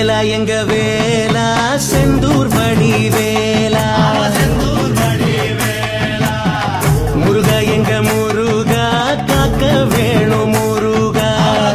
வேலா எங்க வேலா செந்தூர் மணி வேலா முருகா எங்க முருகா காக்க வேணும் முருகா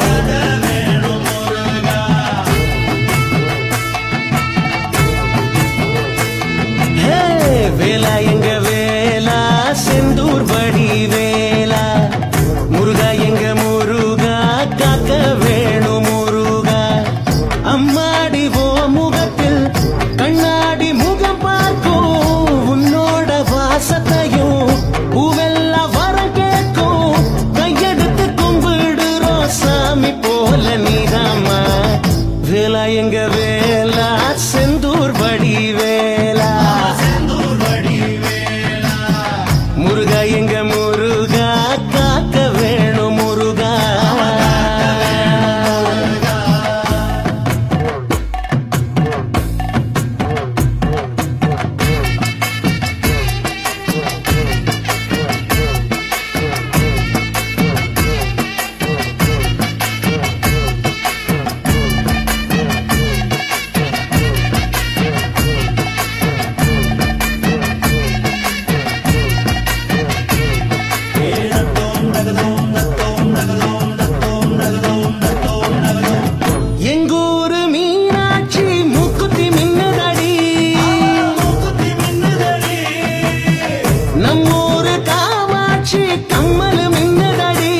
ஹே, வேலா எங்க வேலா செந்தூர் படி வேலா முருகா எங்க முருகா காக்க வேணும் முருகா அம்மாடி ஓ முகத்தில் கண்ணாடி முகம் பார்க்கும் உன்னோட வாசத்தையும் பூவெல்லாம் வர கேட்கும் கையெடுத்து கும்பிடுறோம் சாமி போல நீதாம்மா வேலா எங்க வேலா செந்தூர் படி வேலா முருகா எங்க முருகா காக்க வேணும் முருகா எங்கூரு மீனாட்சி மூக்குத்தி மின்னுதடி நம்மூரு காமாட்சி கம்மலு மின்னுதடி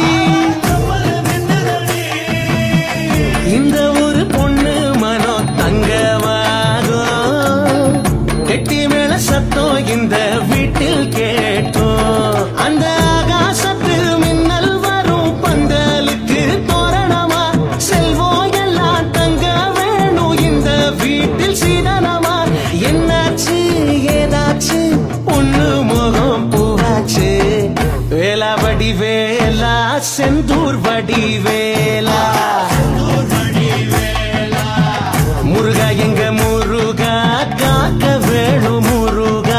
இந்த ஒரு பொண்ணு மனம் தங்கமாகும் கெட்டி மேல சத்தம் இந்த வீட்டில் கேட்டோம் அந்த ஆகாசத்தில் மின்னல் வரும் பந்தலுக்கு தோரணமா செல்வம் எல்லாம் தங்க வேணும் இந்த வீட்டில் சீதனமா என்னாச்சு ஏதாச்சு பொண்ணு முகம் பூவாச்சு வேலா வடி வேலா செந்தூர் வடி வேலா முருகா எங்க முருகா காக்க வேணும் முருகா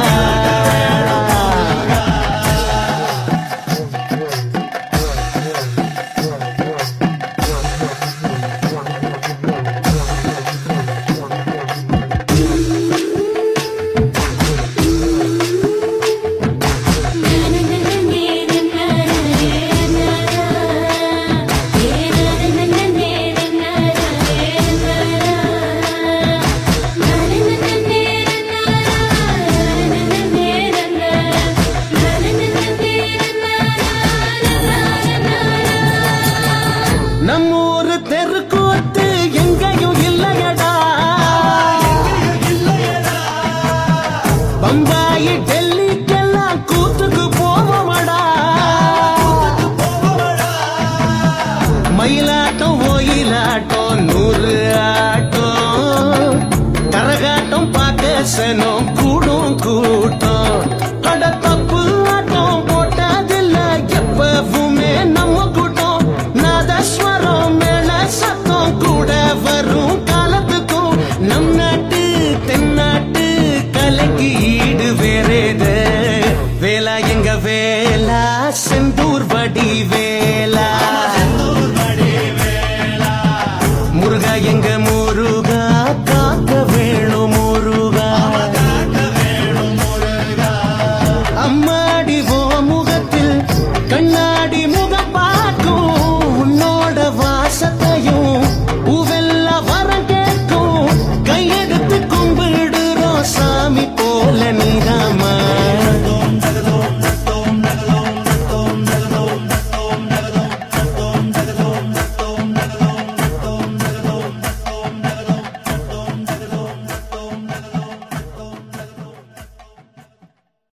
நம்மூரு தெருக்கூத்து எங்கேயும் இல்லையடா பம்பாயி டெல்லிக்கெல்லாம் கூத்துக்கு போவோமடா மயிலாட்டம் ஒயிலாட்டம் நூறு ஆட்டம் கரகாட்டம் பார்க்க சனம் கூடும் கூட்டம் அட தப்பு ஆட்டம் போட்டதில்ல எப்பவுமே நம்ம கூட்டம் நாதஸ்வரம் மேல சத்தம் கூட வரும் காலத்துக்கும் நம் நாட்டு தென்னாட்டு கலைக்கு ஈடு வேறேது வேலா எங்க வேலா செந்தூர் வடி வே